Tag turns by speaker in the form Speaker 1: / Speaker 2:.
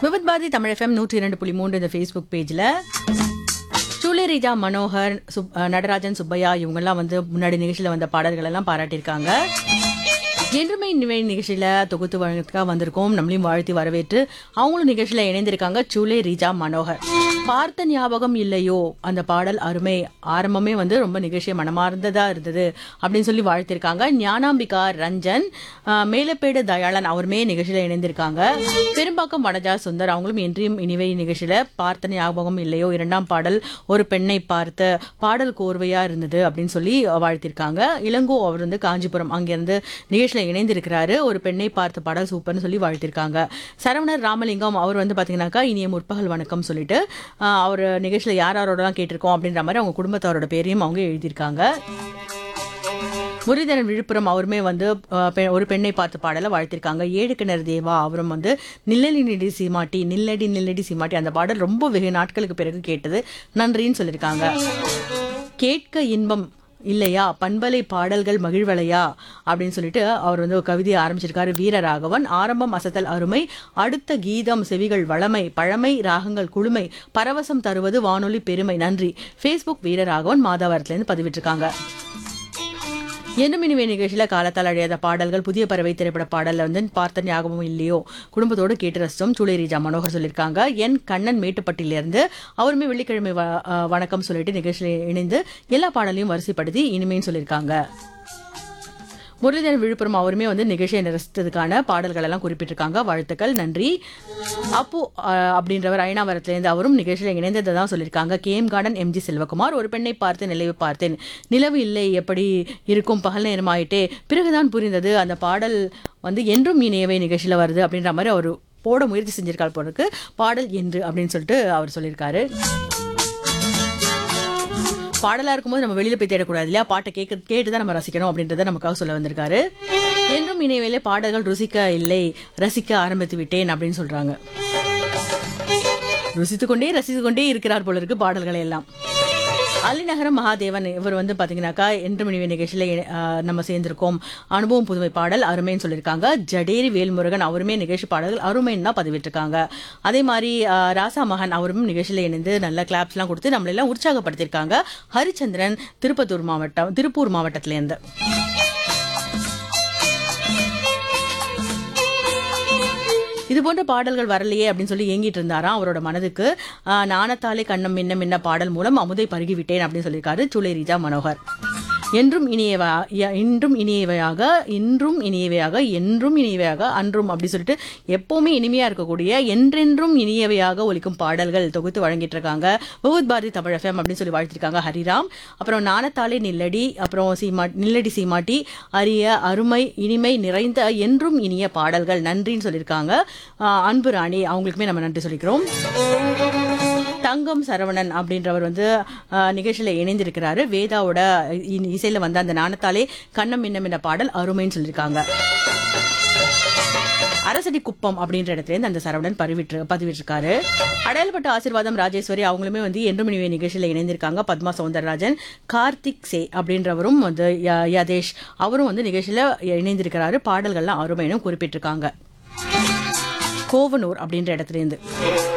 Speaker 1: Vividh Bharathi Tamil FM நூற்றி இரண்டு புள்ளி மூன்று இந்த ஃபேஸ்புக் பேஜில் சூலேரிஜா மனோகர் சுப் அஹ் நடராஜன் சுப்பையா இவங்கெல்லாம் வந்து முன்னாடி நிகழ்ச்சியில் வந்த பாடல்கள் எல்லாம் பாராட்டியிருக்காங்க என்றுமே நிவை நிகழ்ச்சியில தொகுத்து வழங்கத்துக்காக வந்திருக்கோம் நம்மளையும் வாழ்த்தி வரவேற்று அவங்களும் நிகழ்ச்சியில இணைந்திருக்காங்க சூலே ரீஜா மனோகர் பார்த்த ஞாபகம் இல்லையோ அந்த பாடல் அருமை ஆரம்பமே வந்து ரொம்ப நிகழ்ச்சியை மனமார்ந்ததா இருந்தது அப்படின்னு சொல்லி வாழ்த்திருக்காங்க ஞானாம்பிகா ரஞ்சன் ஆஹ், மேலப்பேடு தயாளன் அவருமே நிகழ்ச்சியில இணைந்திருக்காங்க பெரும்பாக்கம் வனஜா சுந்தர் அவங்களும் இன்றையும் இனிவை நிகழ்ச்சியில பார்த்த ஞாபகம் இல்லையோ இரண்டாம் பாடல் ஒரு பெண்ணை பார்த்த பாடல் கோர்வையா இருந்தது அப்படின்னு சொல்லி வாழ்த்திருக்காங்க இளங்கோ அவர் வந்து காஞ்சிபுரம் அங்கிருந்து நிகழ்ச்சியில இணைந்திருக்கிறாரு ஒரு பெண்ணை பார்த்த பாடல் சூப்பர்னு சொல்லி வாழ்த்திருக்காங்க சரவணர் ராமலிங்கம் அவர் வந்து பாத்தீங்கன்னாக்கா இனிய முற்பகல் வணக்கம் சொல்லிட்டு ஆஹ், அவர் நிகழ்ச்சியில யார் யாரோடலாம் கேட்டிருக்கோம் அப்படின்ற மாதிரி அவங்க குடும்பத்தாரோட பேரையும் அவங்க எழுதியிருக்காங்க முரளிதரன் விழுப்புரம் அவருமே வந்து அஹ், பெ- ஒரு பெண்ணை பார்த்து பாடல வாழ்த்திருக்காங்க ஏழு கிணறு தேவா அவரும் வந்து நில்லடி நில்லடி சீமாட்டி நில்லடி நில்லடி சீமாட்டி அந்த பாடல் ரொம்ப வெகு நாட்களுக்கு பிறகு கேட்டது நன்றின்னு சொல்லியிருக்காங்க கேட்க இன்பம் இல்லையா பண்பலை பாடல்கள் மகிழ்வலையா அப்படின்னு சொல்லிட்டு அவர் வந்து ஒரு கவிதையை ஆரம்பிச்சிருக்காரு வீரராகவன் ஆரம்பம் அசத்தல் அருமை அடுத்த கீதம் செவிகள் வளமை பழமை ராகங்கள் குழுமை பரவசம் தருவது வானொலி பெருமை நன்றி ஃபேஸ்புக் வீரராகவன் மாதாவரத்துலேருந்து பதிவிட்டிருக்காங்க என்னும் இனிவே நிகழ்ச்சியில காலத்தால் அழியாத பாடல்கள் புதிய பறவை திரைப்பட பாடல்ல வந்து பார்த்த ஞாபகமும் இல்லையோ குடும்பத்தோடு கேட்டு ரசித்தோம் சூளேரிஜா மனோகர் சொல்லியிருக்காங்க என் கண்ணன் மேட்டுப்பட்டியிலிருந்து அவருமே வெள்ளிக்கிழமை வ- அஹ் வணக்கம் சொல்லிட்டு நிகழ்ச்சியில் இணைந்து எல்லா பாடலையும் வரிசைப்படுத்தி இனிமேன்னு சொல்லியிருக்காங்க முரளிதரன் விழுப்புரம் அவருமே வந்து நிகழ்ச்சியை ரசித்ததுக்கான பாடல்கள் எல்லாம் குறிப்பிட்டிருக்காங்க வாழ்த்துக்கள் நன்றி அப்பு அஹ், அப்படின்றவர் ஐநாவரத்திலேருந்து அவரும் நிகழ்ச்சியில் இணைந்ததை தான் சொல்லியிருக்காங்க கேஎம் கார்டன் எம்ஜி செல்வகுமார் ஒரு பெண்ணை பார்த்து நிலவு பார்த்தேன் நிலவு இல்லை எப்படி இருக்கும் பகல் நேரமாயிட்டே பிறகுதான் புரிந்தது அந்த பாடல் வந்து என்றும் இணையவை நிகழ்ச்சியில் வருது அப்படின்ற மாதிரி அவர் போட முயற்சி செஞ்சிருக்காள் போறதுக்கு பாடல் என்று அப்படின்னு சொல்லிட்டு அவர் சொல்லியிருக்காரு பாடலா இருக்கும்போது நம்ம வெளியில போய் தேடக்கூடாது இல்லையா பாட்டை கேட்க கேட்டு தான் நம்ம ரசிக்கணும் அப்படின்றத நமக்காக சொல்ல வந்திருக்காரு என்றும் இணையவேளை பாடல்கள் ருசிக்க இல்லை ரசிக்க ஆரம்பித்து விட்டேன் அப்படின்னு சொல்றாங்க ருசித்துக் கொண்டே ரசித்துக் கொண்டே இருக்கிறார் போல இருக்கு பாடல்களை எல்லாம் அலிநகரம் மகாதேவன் இவர் வந்து பாத்தீங்கன்னாக்கா என்று மணிவே நிகழ்ச்சியில அஹ், நம்ம சேர்ந்திருக்கோம் அனுபவம் புதுமை பாடல் அருமைன்னு சொல்லியிருக்காங்க ஜடேரி வேல்முருகன் அவருமே நிகழ்ச்சி பாடல்கள் அருமைன்னு தான் பதிவிட்டிருக்காங்க அதே மாதிரி அஹ், ராசா மகன் அவரும் நிகழ்ச்சியில இணைந்து நல்ல கிளாப்ஸ் எல்லாம் கொடுத்து நம்மள எல்லாம் உற்சாகப்படுத்தியிருக்காங்க ஹரிச்சந்திரன் திருப்பத்தூர் மாவட்டம் திருப்பூர் மாவட்டத்தில இருந்து இது போன்ற பாடல்கள் வரலையே அப்படின்னு சொல்லி ஏங்கிட்டு இருந்தாராம் அவரோட மனதுக்கு ஆஹ், நாணத்தாலே கண்ணம் மின்ன மின்ன பாடல் மூலம் அமுதை பருகிவிட்டேன் அப்படின்னு சொல்லியிருக்காரு சுளேரிஜா மனோகர் என்றும் இனியவா ய- இன்றும் இனியவையாக இன்றும் இனியவையாக என்றும் இனியவையாக அன்றும் அப்படி சொல்லிட்டு எப்பவுமே இனிமையா இருக்கக்கூடிய என்றென்றும் இனியவையாக ஒலிக்கும் பாடல்கள் தொகுத்து வழங்கிட்டு இருக்காங்க விவுத் பாரதி தமிழ் எஃப்எம் அப்படின்னு சொல்லி வாழ்த்திருக்காங்க ஹரிராம் அப்புறம் நாணத்தாலே நில்லடி அப்புறம் சீமா நில்லடி சீமாட்டி அரிய அருமை இனிமை நிறைந்த என்றும் இனிய பாடல்கள் நன்றின்னு சொல்லியிருக்காங்க ஆஹ் அன்பு ராணி அவங்களுக்குமே நம்ம நன்றி சொல்லிக்கிறோம் தங்கம் சரவணன் அப்படின்றவர் வந்து ஆஹ், நிகழ்ச்சியில இணைந்திருக்கிறாரு வேதாவோட இ- இசையில வந்த அந்த நாணத்தாலே கண்ணம் மின்னம் என்ற பாடல் அருமைன்னு சொல்லியிருக்காங்க அரசடி குப்பம் அப்படின்ற இடத்துல இருந்து அந்த சரவணன் பதிவிட்டு பதிவிட்டிருக்காரு அடையாளப்பட்ட ஆசீர்வாதம் ராஜேஸ்வரி அவங்களுமே வந்து என்று மணிவே நிகழ்ச்சியில இணைந்திருக்காங்க பத்மா சவுந்தரராஜன் கார்த்திக் சே அப்படின்றவரும் வந்து ய- யதேஷ் அவரும் வந்து நிகழ்ச்சியில இணைந்திருக்கிறாரு பாடல்கள்லாம் அருமைன்னு குறிப்பிட்டிருக்காங்க கோவனூர் அப்படின்ற இடத்துல இருந்து